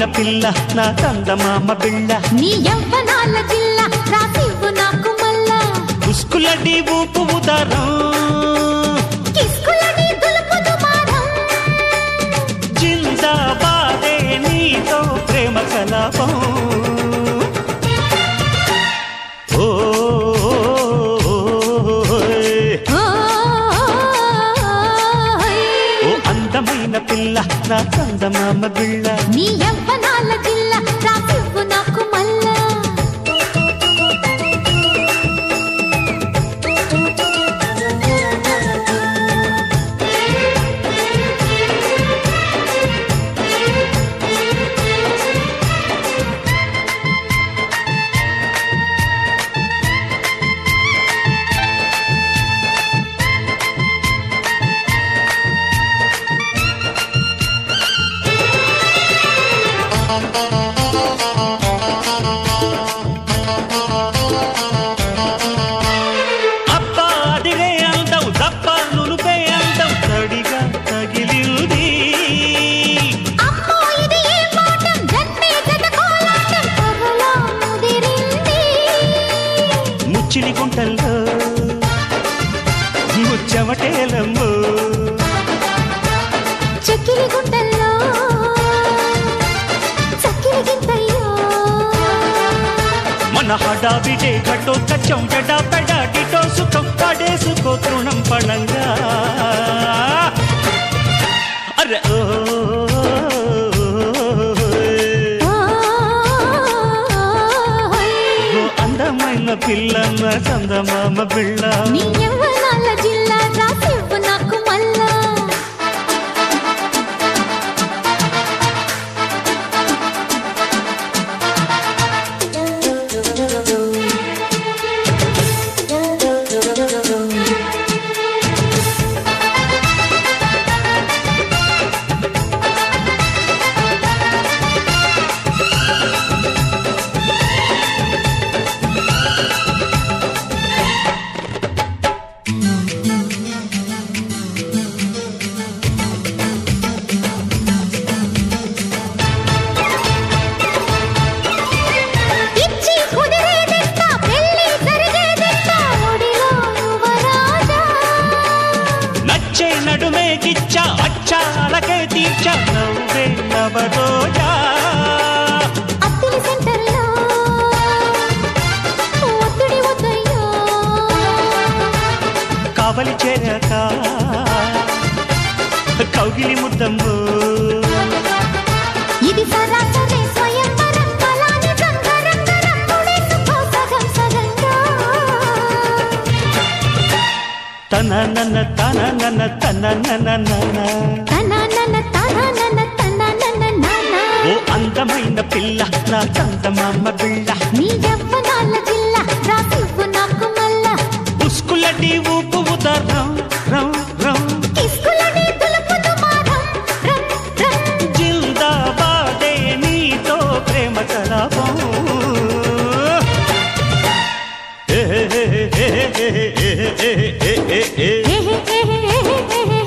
పిల్ల నా చందమామ బిళ్ళ నీ యవ్వనాల జిల్లా రాసివ్వు నాకు మళ్ళా ఉస్కులడి ఊపు ఉదరం కిస్కులని దులుపుదు మారం జిందాబాదే నీతో ప్రేమ కలాపం ఓ ఓయ్. ఓ, ఓ అందమైన పిల్ల నా చందమామ బిళ్ళ నీ యవ్వనాల జిల్లా రాసివ్వు నాకు మళ్ళా అబ్బా అదిరే అందం దప్ప నునుపే అందం తడిగా తగిలింది అమ్మో ఇది ఏ పాఠం జన్మే జత కోలాటం పొగలో ముదిరింది ముచ్చిలి గుంటల్లో ముచ్చమటేలమ్మో చెక్కిలి గుంటల్లో చక్కిలి గింతయ్యో మన హడావిడే కట్టో కచ్చం జడా పెడాటిటో సుఖం పడేసుకో తృణం పళంగా అరే ఓ ఓ అందమైన పిల్లన్న చందమామ బిళ్ళ నీ యవ్వనాల జిల్లా రాసివ్వు నాకు మళ్ళా ఇచ్చి కుదిరేదెట్ట పెళ్లి జరిగేదెట్ట ఒడిలో యువరాజా నచ్చే నడుమే కిచ్చా అచ్చాలకే తీర్చా నవ్వే నవరోజా అత్తిలి సెంటర్లో ఒత్తిడి వద్దయ్యో కావలి చేరాక కౌగిలి ముద్దమ్ము ఇది సరాసరి స్వయంవరం కళాని సంగరంగరం ముడేసుకో సగం సగంగా తన నన్న తన నన్న తన నన్న నన్న తననన తననన తననన నాన ఓ అందమైన పిల్ల నా చందమామ బిళ్ళ నీ యవ్వనాల జిల్లా రాసివ్వు నాకు మళ్ళా ఉస్కులటి ఊపు ఉదరం రం రం కిస్కులని దులుపుదు మారం రం రం జిందాబాదే నీతో ప్రేమ కలాపం ఏ ఏ ఏ ఏ ఏ ఏ ఏ ఏ ఏ హే హే హే హే హే హే